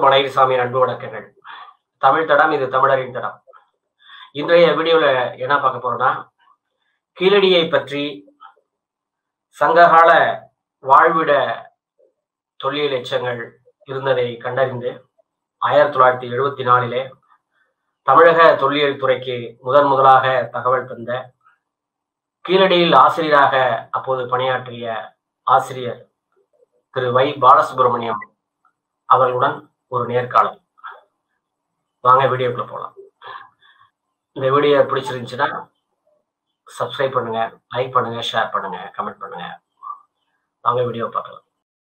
மலையசாமி அன்பு வணக்கங்கள் தமிழ் தடம் இது தமிழரின் தடம் இன்றைய வீடியோல என்ன பார்க்க போறோம்னா கீழடியை பற்றி சங்ககால வாழ்விட தொல்லியல் எச்சங்கள் இருந்ததை கண்டறிந்து ஆயிரத்தி தொள்ளாயிரத்தி எழுபத்தி நாலிலே தமிழக தொல்லியல் துறைக்கு முதன் முதலாக தகவல் தந்த கீழடியில் ஆசிரியராக அப்போது பணியாற்றிய ஆசிரியர் திரு வை பாலசுப்ரமணியம் அவர்களுடன் ஒரு நேர்காணல் வாங்க வீடியோக்குள்ள போகலாம் இந்த வீடியோ பிடிச்சிருந்துச்சுன்னா சப்ஸ்கிரைப் பண்ணுங்க லைக் பண்ணுங்க ஷேர் பண்ணுங்க கமெண்ட் பண்ணுங்க வாங்க வீடியோ பார்க்கலாம்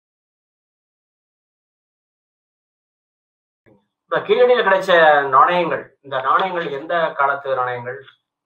இப்ப கீழடியில் கிடைச்ச நாணயங்கள் இந்த நாணயங்கள் எந்த காலத்து நாணயங்கள்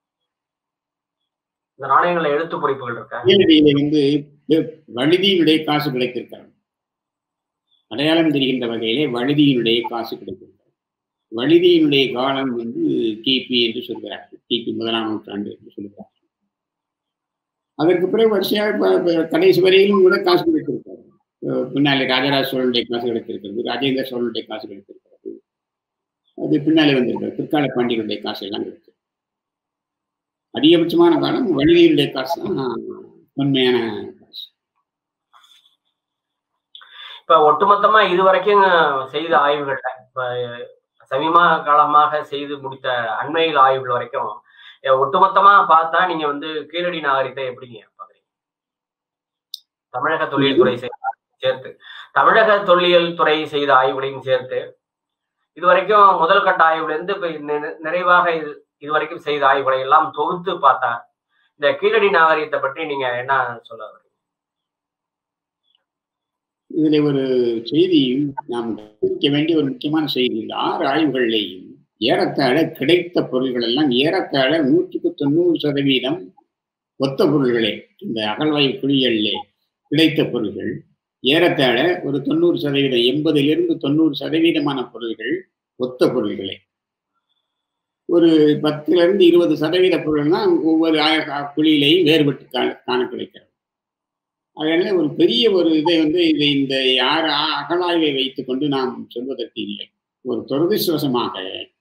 இந்த நாணயங்கள்ல எழுத்து பொறிப்புகள் இருக்கா கீழடியில வந்து வழுதியினுடைய காசு கிடைத்திருக்கிறது அடையாளம் தெரிகின்ற வகையிலே வழுதியினுடைய காசு கிடைத்திருக்கிறது வழுதியினுடைய காலம் வந்து கிபி என்று சொல்கிறார்கள் கிபி முதலாம் நூற்றாண்டு என்று சொல்கிறார்கள் அதற்கு பிறகு வரிசையாக ப- ப- கடைசி வரையிலும் கூட காசு கிடைத்திருக்கிறது அஹ் பின்னாலே ராஜராஜ சோழனுடைய காசு கிடைத்திருக்கிறது ராஜேந்திர சோழனுடைய காசு கிடைத்திருக்கிறது அது பின்னாலே வந்திருக்கிறது பிற்கால பாண்டியனுடைய காசு எல்லாம் கிடைத்தது அதிகபட்சமான காலம் வழுதியினுடைய காசு தான் உண்மையான காசு இப்ப ஒட்டுமொத்தமா இதுவரைக்கும் செய்த ஆய்வுகள்ல இப்ப சமீப காலமாக செய்து முடித்த அண்மையில் ஆய்வுகள் வரைக்கும் அஹ் ஒட்டுமொத்தமா பார்த்தா நீங்க வந்து கீழடி நாகரிகத்தை எப்படிங்க பாக்குறீங்க தமிழக தொல்லியல் துறை செய்த சேர்த்து தமிழக தொல்லியல் துறை செய்த ஆய்வுகளையும் சேர்த்து இதுவரைக்கும் முதல் கட்ட ஆய்வுல இருந்து இப்ப நி- நிறைவாக இது இதுவரைக்கும் செய்த ஆய்வுகளை எல்லாம் தொகுத்து பார்த்தா இந்த கீழடி நாகரிகத்தை பற்றி நீங்க என்ன சொல்ல வரீங்க? இதுல ஒரு செய்தியும் நாம் கவனிக்க வேண்டிய ஒரு முக்கியமான செய்தி இந்த ஆறு ஆய்வுகளிலேயும் ஏறத்தாழ கிடைத்த பொருள்கள் எல்லாம் ஏறத்தாழ நூற்றுக்கு தொண்ணூறு சதவீதம் ஒத்த பொருள்களே இந்த அகழ்வாய்வு குழிகளிலே கிடைத்த பொருள்கள் ஏறத்தாழ ஒரு தொண்ணூறு சதவீதம் எண்பதிலிருந்து தொண்ணூறு சதவீதமான பொருள்கள் ஒத்த பொருள்களே ஒரு பத்துல இருந்து இருபது சதவீத பொருள் தான் ஒவ்வொரு ஆய- ஆ- குழியிலையும் வேறுபட்டு காண காண கிடைக்கிறது அதனால ஒரு பெரிய ஒரு இதை வந்து இதை இந்த யார் அ- அகழாய்வை வைத்துக்கொண்டு நாம் சொல்வதற்கு இல்லை ஒரு துரதிருஷ்டவசமாக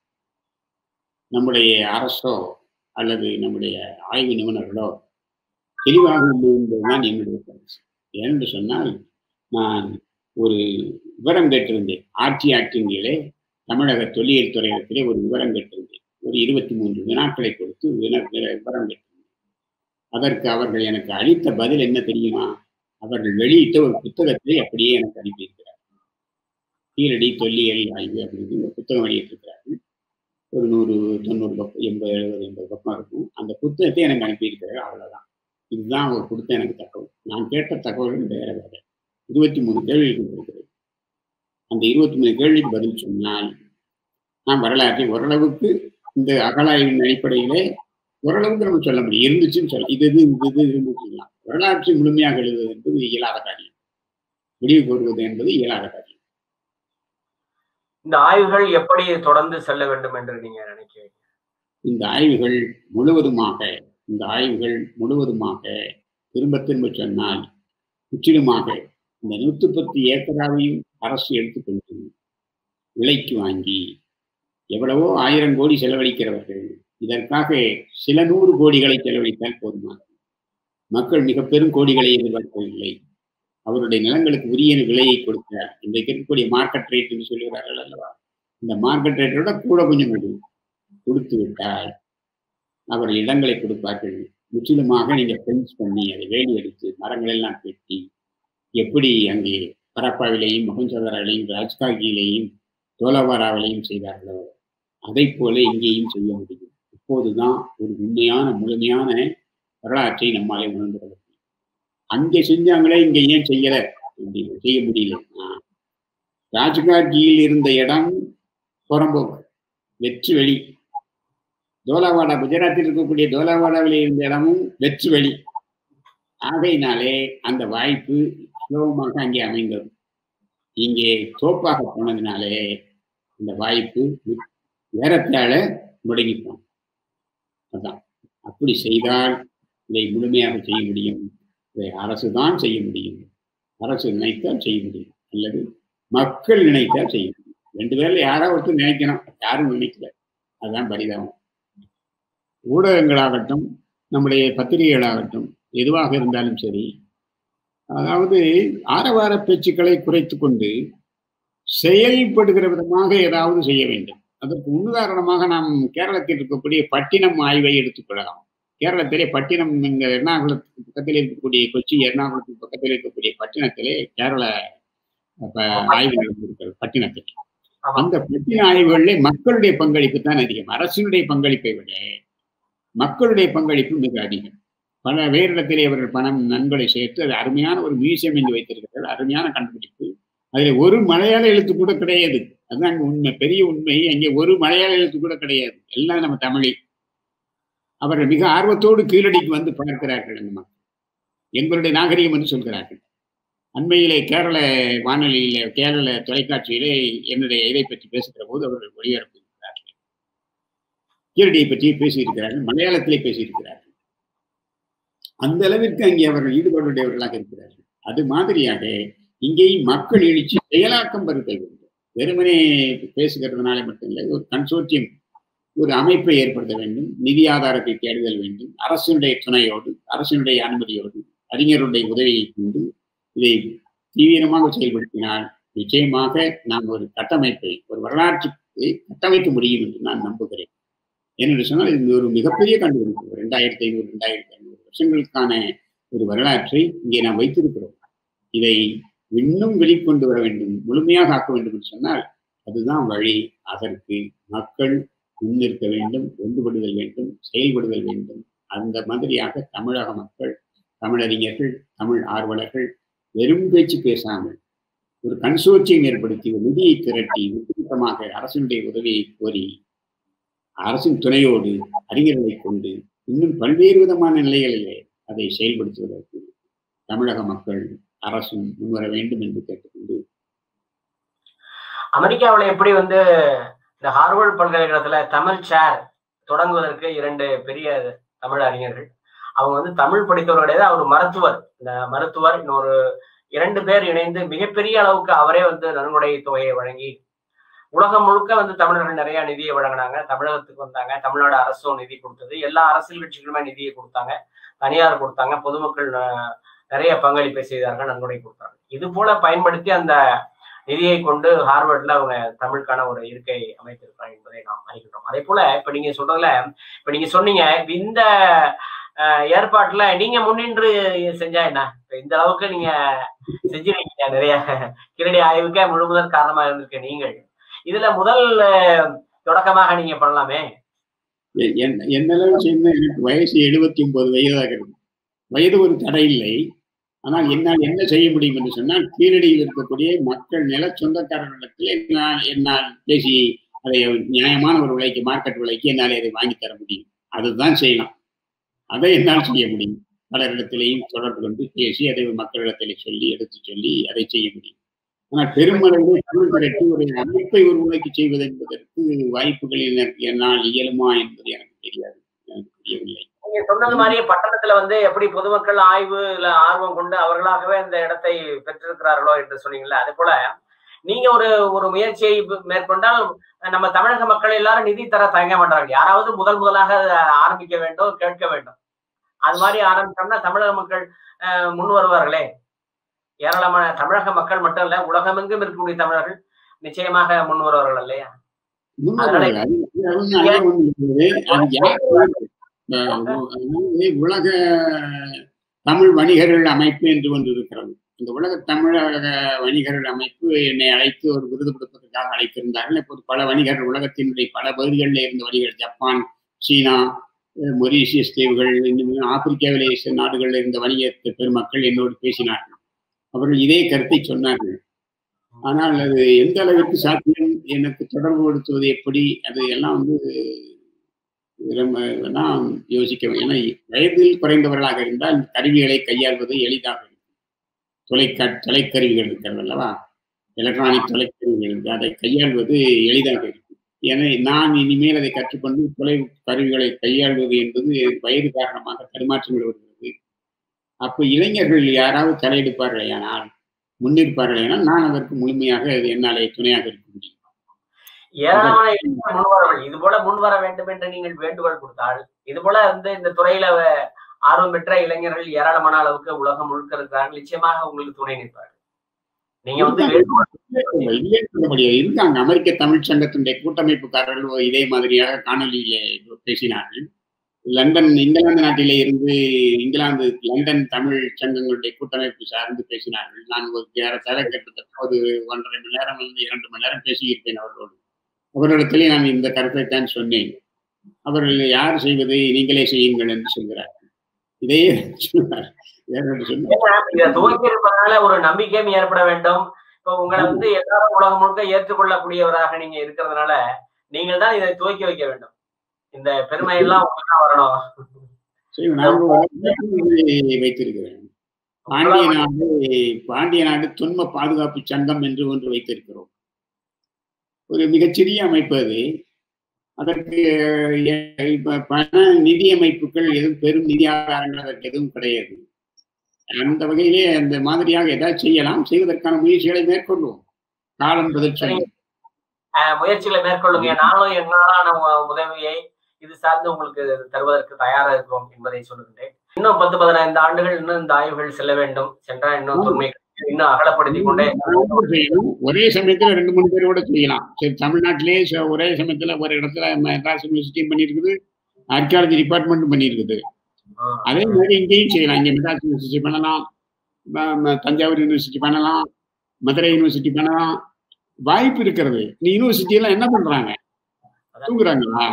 நம்முடைய அரசோ அல்லது நம்முடைய ஆய்வு நிபுணர்களோ தெளிவாக இல்லை என்பதுதான் என்னுடைய கருத்து ஏனென்று சொன்னால் நான் ஒரு விவரம் கேட்டிருந்தேன் ஆட்சி ஆட்சியிலே தமிழக தொல்லியல் துறையிடத்திலே ஒரு விவரம் கேட்டிருந்தேன் ஒரு இருபத்தி மூன்று வினாக்களை கொடுத்து வின- வின- விவரம் கேட்டிருந்தேன் அதற்கு அவர்கள் எனக்கு அளித்த பதில் என்ன தெரியுமா அவர்கள் வெளியிட்ட ஒரு புத்தகத்தை அப்படியே எனக்கு அனுப்பியிருக்கிறார் கீழடி தொல்லியல் ஆய்வு அப்படின்னு ஒரு புத்தகம் வெளியிட்டிருக்கிறார்கள் ஒரு நூறு தொண்ணூறு பக்கம் எண்பது எழுபது எண்பது பக்கம் இருக்கும் அந்த புத்தகத்தை எனக்கு அனுப்பியிருக்கிறார் அவ்வளவுதான் இதுதான் அவர் கொடுத்த எனக்கு தகவல் நான் கேட்ட தகவல்கள் வேற வேற இருபத்தி மூணு கேள்விகள் இருக்கிறது அந்த இருபத்தி மூணு கேள்விக்கு பதில் சொன்னால் நாம் வரலாற்றை ஓரளவுக்கு இந்த அகழாய்வின் அடிப்படையிலே ஓரளவுக்கு நம்ம சொல்ல முடியும் இருந்துச்சுன்னு சொல்ல இது இது இது இது இருந்துச்சுலாம் வரலாற்றை முழுமையாக எழுதுவது என்பது இயலாத காரியம் முடிவு கூறுவது என்பது இயலாத காரியம் இந்த ஆய்வுகள் எப்படி தொடர்ந்து செல்ல வேண்டும் என்று நீங்க நினைக்கிறீங்க இந்த ஆய்வுகள் முழுவதுமாக இந்த ஆய்வுகள் முழுவதுமாக திரும்ப திரும்ப சொன்னால் முற்றிலுமாக இந்த நூத்தி பத்து ஏக்கராவையும் அரசு எடுத்துக்கொண்டு விலைக்கு வாங்கி எவ்வளவோ ஆயிரம் கோடி செலவழிக்கிறவர்கள் இதற்காக சில நூறு கோடிகளை செலவழித்தால் போதுமானது மக்கள் மிக பெரும் கோடிகளை எதிர்பார்க்கவில்லை அவருடைய நிலங்களுக்கு உரிய விலையை கொடுக்கிறார் இன்றைக்கு இருக்கக்கூடிய மார்க்கெட் ரேட் என்று சொல்லுகிறார்கள் அல்லவா இந்த மார்க்கெட் ரேட்டோட கூட கொஞ்சம் கொடு கொடுத்து விட்டால் அவர் இடங்களை கொடுப்பார்கள் முற்றிலுமாக நீங்க ஃபென்ஸ் பண்ணி அதை வேலி அடித்து மரங்கள் எல்லாம் வெட்டி எப்படி அங்கே பரப்பாவிலையும் மகஞ்சவராவிலையும் ராஜ்காகியிலையும் தோலவாராவிலையும் செய்தார்களோ அதை போல இங்கேயும் செய்ய முடியும் இப்போதுதான் ஒரு உண்மையான முழுமையான வரலாற்றை நம்மாலே உணர்ந்து கொள்ள முடியும் அங்கே செஞ்சாங்களே இங்க ஏன் செய்யல அப்படின்னு செய்ய முடியல ராஜ்காட்ஜியில் இருந்த இடம் புறம்போக்கு வெற்று வெளி தோலாவாடா குஜராத்தில் இருக்கக்கூடிய தோலாவாடாவில் இருந்த இடமும் வெற்று வெளி ஆகையினாலே அந்த வாய்ப்பு சுலபமாக அங்கே அமைந்தது இங்கே தோப்பாக போனதுனாலே இந்த வாய்ப்பு ஏறத்தாழ முடங்கிப்போம் அதான் அப்படி செய்தால் இதை முழுமையாக செய்ய முடியும் இதை அரசு தான் செய்ய முடியும் அரசு நினைத்தால் செய்ய முடியும் அல்லது மக்கள் நினைத்தால் செய்ய முடியும் ரெண்டு பேர்ல யாராவது ஒருத்தர் நினைக்கணும் யாரும் நினைக்கல அதுதான் பரிதாபம் ஊடகங்களாகட்டும் நம்முடைய பத்திரிகைகளாகட்டும் எதுவாக இருந்தாலும் சரி அதாவது ஆரவார பேச்சுக்களை குறைத்து கொண்டு செயல்படுகிற விதமாக ஏதாவது செய்ய வேண்டும் அதற்கு முன்னுதாரணமாக நாம் கேரளத்தில் இருக்கக்கூடிய பட்டினம் ஆய்வை எடுத்துக்கொள்ளலாம் கேரளத்திலே பட்டினம் இந்த எர்ணாகுளத்துக்கு பக்கத்தில் இருக்கக்கூடிய கொச்சி எர்ணாகுளத்துக்கு பக்கத்தில் இருக்கக்கூடிய பட்டினத்திலே கேரள ஆய்வு நடந்திருக்கிறது பட்டினத்தில் அந்த பட்டின ஆய்வுகளிலே மக்களுடைய பங்களிப்பு தான் அதிகம் அரசினுடைய பங்களிப்பை விட மக்களுடைய பங்களிப்பு மிக அதிகம் பல வேறிடத்திலே அவர்கள் பணம் நன்கொடை சேர்த்து அது அருமையான ஒரு மியூசியம் என்று வைத்திருக்கிறார்கள் அருமையான கண்டுபிடிப்பு அதில் ஒரு மலையாள எழுத்து கூட கிடையாது அதுதான் உண்மை பெரிய உண்மை அங்கே ஒரு மலையாள எழுத்து கூட கிடையாது எல்லாம் நம்ம தமிழை அவர்கள் மிக ஆர்வத்தோடு கீழடிக்கு வந்து பார்க்கிறார்கள் அந்த மக்கள் எங்களுடைய நாகரிகம் என்று சொல்கிறார்கள் அண்மையிலே கேரள வானொலியில கேரள தொலைக்காட்சியிலே என்னுடைய இதை பற்றி பேசுகிற போது அவர்கள் ஒளிபரப்பியிருக்கிறார்கள் கீழடியை பற்றி பேசியிருக்கிறார்கள் மலையாளத்திலே பேசியிருக்கிறார்கள் அந்த அளவிற்கு அங்கே அவர்கள் ஈடுபாடுடையவர்களாக இருக்கிறார்கள் அது மாதிரியாக இங்கேயும் மக்கள் எழுச்சி செயலாக்கம் பெருக்க வேண்டும் வெறுமனே பேசுகிறதுனால மட்டுமில்லை ஒரு கன்சோர்டியம் ஒரு அமைப்பை ஏற்படுத்த வேண்டும் நிதி ஆதாரத்தை தேடுதல் வேண்டும் அரசினுடைய துணையோடு அரசினுடைய அனுமதியோடு அறிஞருடைய உதவியை கொண்டு இதை தீவிரமாக செயல்படுத்தினால் நிச்சயமாக நாம் ஒரு கட்டமைப்பை ஒரு வரலாற்றுக்கு கட்டமைக்க முடியும் என்று நான் நம்புகிறேன் ஏனென்று சொன்னால் இது ஒரு மிகப்பெரிய கண்டுபிடிப்பு ரெண்டாயிரத்தி ஐநூறு ரெண்டாயிரத்தி ஐநூறு வருஷங்களுக்கான ஒரு வரலாற்றை இங்கே நாம் வைத்திருக்கிறோம் இதை இன்னும் வெளிக்கொண்டு வர வேண்டும் முழுமையாக ஆக்க வேண்டும் என்று சொன்னால் அதுதான் வழி அதற்கு மக்கள் முன்னிற்க வேண்டும் ஒன்றுபடுதல் வேண்டும் செயல்படுதல் வேண்டும் அந்த மாதிரியாக தமிழக மக்கள் தமிழறிஞர்கள் தமிழ் ஆர்வலர்கள் வெறும் பேச்சு பேசாமல் ஒரு கன்சோர்ச்சியம் ஏற்படுத்தி ஒரு நிதியை திரட்டி ஒட்டுமொத்தமாக அரசினுடைய உதவியை கோரி அரசின் துணையோடு அறிஞர்களை கொண்டு இன்னும் பல்வேறு விதமான நிலைகளிலே அதை செயல்படுத்துவதற்கு தமிழக மக்கள் அரசும் முன்வர வேண்டும் என்று கேட்டுக்கொண்டு அமெரிக்காவில் எப்படி வந்து இந்த ஹார்வர்ட் பல்கலைக்கழகத்துல தமிழ் சேர் தொடங்குவதற்கு இரண்டு பெரிய தமிழ் அறிஞர்கள் அவங்க வந்து தமிழ் படித்தவர்களுடைய அவர் மருத்துவர் இந்த மருத்துவர் இன்னொரு இரண்டு பேர் இணைந்து மிகப்பெரிய அளவுக்கு அவரே வந்து நன்கொடை தொகையை வழங்கி உலகம் முழுக்க வந்து தமிழர்கள் நிறைய நிதியை வழங்கினாங்க தமிழகத்துக்கு வந்தாங்க தமிழ்நாடு அரசும் நிதி கொடுத்தது எல்லா அரசியல் கட்சிகளுமே நிதியை கொடுத்தாங்க தனியார் கொடுத்தாங்க பொதுமக்கள் நிறைய பங்களிப்பை செய்தார்கள் நன்கொடை கொடுத்தாங்க இது போல பயன்படுத்தி அந்த நிதியை கொண்டு ஹார்வர்ட்ல அவங்க தமிழுக்கான ஒரு இருக்கை அமைத்திருக்கிறாங்க என்பதை நாம் அறிகிறோம் அதே போல இப்ப நீங்க சொல்றதுல இப்ப நீங்க சொன்னீங்க இந்த ஏற்பாட்டுல நீங்க முன்னின்று செஞ்சா என்ன இந்த அளவுக்கு நீங்க செஞ்சிருக்கீங்க நிறைய கிரடி ஆய்வுக்கே முழுமுதல் காரணமா இருந்திருக்க நீங்கள் இதுல முதல் தொடக்கமாக நீங்க பண்ணலாமே என்னளவு செய்யணும் எனக்கு வயசு எழுபத்தி ஒன்பது வயதாகிறது வயது ஒரு தடை இல்லை ஆனால் என்னால் என்ன செய்ய முடியும் என்று சொன்னால் கீழடியில் இருக்கக்கூடிய மக்கள் நில சொந்தக்காரர்களிடத்தில் நான் என்னால் பேசி அதை நியாயமான ஒரு விலைக்கு மார்க்கெட் விலைக்கு என்னால் அதை வாங்கி தர முடியும் அதுதான் செய்யலாம் அதை என்னால் செய்ய முடியும் பலரிடத்திலையும் தொடர்பு கொண்டு பேசி அதை மக்களிடத்திலே சொல்லி எடுத்து சொல்லி அதை செய்ய முடியும் ஆனால் பெருமளவில் தமிழ் திரட்டி ஒரு அமைப்பை உருவாக்கி செய்வது என்பதற்கு வாய்ப்புகளில் எனக்கு என்னால் இயலுமா என்பது எனக்கு தெரியாது எனக்கு தெரியவில்லை நீங்க சொன்னது மாதிரியே பட்டணத்துல வந்து எப்படி பொதுமக்கள் ஆய்வுல ஆர்வம் கொண்டு அவர்களாகவே அந்த இடத்தை பெற்றிருக்கிறார்களோ என்று சொன்னீங்கல்ல அதே போல நீங்க ஒரு ஒரு முயற்சியை மேற்கொண்டால் நம்ம தமிழக மக்கள் எல்லாரும் நிதி தர தயங்க மாட்டாங்க யாராவது முதல் முதலாக ஆரம்பிக்க வேண்டும் கேட்க வேண்டும் அது மாதிரி ஆரம்பிச்சோம்னா தமிழக மக்கள் முன் வருவார்களே ஏராளமான தமிழக மக்கள் மட்டும் இல்ல உலகமெங்கும் இருக்கக்கூடிய தமிழர்கள் நிச்சயமாக முன் வருவார்கள் இல்லையா உலக தமிழ் வணிகர்கள் அமைப்பு என்று ஒன்று இருக்கிறது இந்த உலக தமிழக வணிகர்கள் அமைப்பு என்னை அழைத்து ஒரு விருது கொடுப்பதற்காக அழைத்திருந்தார்கள் இப்போது பல வணிகர்கள் உலகத்தினுடைய பல பகுதிகளில் இருந்த வணிகர்கள் ஜப்பான் சீனா மொரீசியஸ் தீவுகள் இன்னும் ஆப்பிரிக்காவிலே நாடுகளில் இருந்த வணிக பெருமக்கள் என்னோடு பேசினார்கள் அவர்கள் இதே கருத்தை சொன்னார்கள் ஆனால் அது எந்த அளவிற்கு சாத்தியம் எனக்கு தொடர்பு படுத்துவது எப்படி அது எல்லாம் வந்து நான் யோசிக்க ஏன்னா வயதில் குறைந்தவர்களாக இருந்தால் கருவிகளை கையாள்வது எளிதாக இருக்கும் தொலைக்கா தொலைக்கருவிகள் இருக்கிறது அல்லவா எலக்ட்ரானிக் தொலைக்கருவிகள் இருக்கு அதை கையாள்வது எளிதாக இருக்கும் என நான் இனிமேல் அதை கற்றுக்கொண்டு தொலை கருவிகளை கையாள்வது என்பது வயது காரணமாக தடுமாற்றங்கள் வருகிறது அப்போ இளைஞர்கள் யாராவது தலையெடுப்பார்கள் ஆனால் முன்னிருப்பார்கள் ஆனால் நான் அதற்கு முழுமையாக என்னாலே துணையாக இருக்க முடியும் ஏராளமான இளைஞர்கள் முன்வரவில்லை இது போல முன்வர வேண்டும் என்று நீங்கள் வேண்டுகோள் கொடுத்தால் இது போல வந்து இந்த துறையில வ- ஆர்வம் பெற்ற இளைஞர்கள் ஏராளமான அளவுக்கு உலகம் முழுக்க இருக்கிறார்கள் நிச்சயமாக உங்களுக்கு துணை நிற்பார்கள் நீங்க வந்து வேண்டுகோள் இல்லைன்னு சொல்ல முடியாது இருக்காங்க அமெரிக்க தமிழ் சங்கத்தினுடைய கூட்டமைப்புக்காரர்கள் இதே மாதிரியாக காணொலியில பேசினார்கள் லண்டன் இங்கிலாந்து நாட்டிலே இருந்து இங்கிலாந்து லண்டன் தமிழ் சங்கங்களுடைய கூட்டமைப்பு சார்ந்து பேசினார்கள் நான் ஒரு ஏறத்தாழ கிட்டத்தட்ட ஒரு ஒன்றரை மணி நேரம் இருந்து இரண்டு மணி நேரம் பேசியிருப்பேன் அவர்களோடு அவர்களிடத்திலே நான் இந்த கருத்தை தான் சொன்னேன் அவர்கள் யார் செய்வது நீங்களே செய்யுங்கள் என்று சொல்கிறார் இதையே சொன்னார் வேற ஒன்று சொன்னார் ஏன்னா, இதை துவக்கி இருப்பதனால ஒரு நம்பிக்கையும் ஏற்பட வேண்டும் இப்ப உங்களை வந்து எல்லாரும் உலகம் முழுக்க ஏற்றுக்கொள்ளக்கூடியவராக நீங்க இருக்கிறதுனால நீங்கள் தான் இதை துவக்கி வைக்க வேண்டும் இந்த பெருமை எல்லாம் உங்களுக்கு தான் வரணும் சரி நான் ஒரு இதை வைத்திருக்கிறேன் பாண்டிய நாடு பாண்டிய நாடு துன்ப பாதுகாப்பு சங்கம் என்று ஒன்று வைத்திருக்கிறோம் ஒரு மிகச்சிறிய அமைப்பு அது அதற்கு எ- இப்ப பண நிதி அமைப்புகள் எதுவும் பெரும் நிதி ஆதாரங்கள் அதற்கு எதுவும் கிடையாது அந்த வகையிலே அந்த மாதிரியாக ஏதாவது செய்யலாம் செய்வதற்கான முயற்சிகளை மேற்கொள்வோம் காலம் பதில் சொல்லும் அஹ், முயற்சிகளை மேற்கொள்ளுங்க நானும் என்னாலான உ- உதவியை இது சார்ந்து உங்களுக்கு தருவதற்கு தயாரா இருக்கிறோம் என்பதை சொல்லுகின்றேன் இன்னும் பத்து பதினைந்து ஆண்டுகள் இன்னும் இந்த ஆய்வுகள் செல்ல வேண்டும் சென்றால் இன்னும் தொன்மை இன்னும் அகலப்படுத்திக் கொண்டே கூட செய்யணும் ஒரே சமயத்துல ரெண்டு மூணு பேர் கூட செய்யலாம் சரி தமிழ்நாட்டிலேயே ச- ஒரே சமயத்துல ஒரு இடத்துல மெட்ராஸ் யூனிவர்சிட்டியும் பண்ணியிருக்குது ஆர்கியாலஜி டிபார்ட்மெண்ட்டும் பண்ணியிருக்குது ஆஹ், அதே மாதிரி இங்கேயும் செய்யலாம் இங்க மெட்ராஸ் யூனிவர்சிட்டி பண்ணலாம் ம- ம- தஞ்சாவூர் யூனிவர்சிட்டி பண்ணலாம் மதுரை யூனிவர்சிட்டி பண்ணலாம் வாய்ப்பு இருக்கிறது இந்த யூனிவர்சிட்டி எல்லாம் என்ன பண்றாங்க தூங்குறாங்களா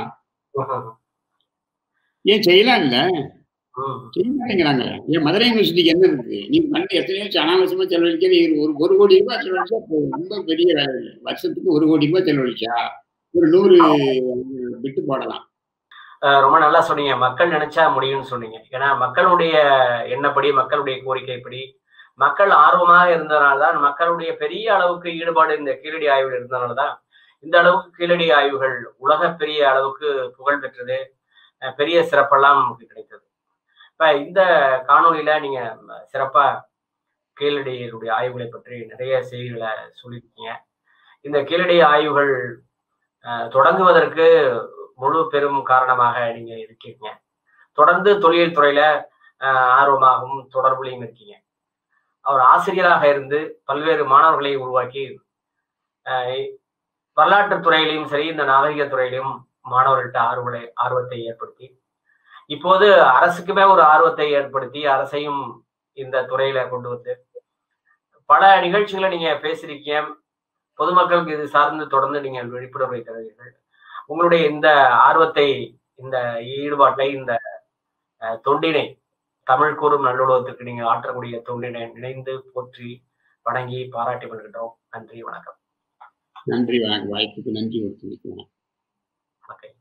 ஏன் செய்யலாம் இல்ல உம், செய்ய மாட்டேங்கிறாங்க ஏன் மதுரை யூனிவர்சிட்டிக்கு என்ன இருக்கு நீ பண்ண எத்தனையோ அனாவசியமா செலவழிக்க நீ ஒரு ஒரு கோடி ரூபாய் செலவழிச்சா போதும். ரொம்ப பெரிய வேலை இல்லை வருஷத்துக்கு ஒரு கோடி ரூபாய் செலவழிச்சா ஒரு நூறு விட்டு போடலாம் அஹ், ரொம்ப நல்லா சொன்னீங்க மக்கள் நினைச்சா முடியும்னு சொன்னீங்க ஏன்னா மக்களுடைய எண்ணப்படி மக்களுடைய கோரிக்கைப்படி மக்கள் ஆர்வமாக இருந்ததுனால தான் மக்களுடைய பெரிய அளவுக்கு ஈடுபாடு இந்த கீழடி ஆய்வில் இருந்ததுனால தான் இந்த அளவுக்கு கீழடி ஆய்வுகள் உலக பெரிய அளவுக்கு புகழ் பெற்றது அஹ், பெரிய சிறப்பெல்லாம் நமக்கு கிடைத்தது இப்ப இந்த காணொளியில நீங்க சிறப்பா கீழடியினுடைய ஆய்வுகளை பற்றி நிறைய செய்திகளை சொல்லியிருக்கீங்க இந்த கீழடி ஆய்வுகள் அஹ், தொடங்குவதற்கு முழு பெரும் காரணமாக நீங்க இருக்கீங்க தொடர்ந்து தொழில் துறையில அஹ், ஆர்வமாகவும் தொடர்புலையும் இருக்கீங்க அவர் ஆசிரியராக இருந்து பல்வேறு மாணவர்களை உருவாக்கி அஹ், வரலாற்றுத் துறையிலையும் சரி இந்த நாகரிக துறையிலையும் மாணவர்கள்ட்ட ஆர்வலை ஆர்வத்தை ஏற்படுத்தி இப்போது அரசுக்குமே ஒரு ஆர்வத்தை ஏற்படுத்தி அரசையும் இந்த துறையில கொண்டு வந்து பல நிகழ்ச்சிகளை நீங்க பேசியிருக்கீங்க பொதுமக்களுக்கு இது சார்ந்து தொடர்ந்து நீங்கள் விழிப்புணர்வை தருவீர்கள் உங்களுடைய இந்த ஆர்வத்தை இந்த ஈடுபாட்டை இந்த அஹ், தொண்டினை தமிழ் கூறும் நல்லுலகத்திற்கு நீங்க ஆற்றக்கூடிய தொண்டினை நினைந்து போற்றி வணங்கி பாராட்டி வருகின்றோம் நன்றி வணக்கம் நன்றி வணக்கம் வாய்ப்புக்கு நன்றி ஒத்துழைக்கிறேன் வணக்கம்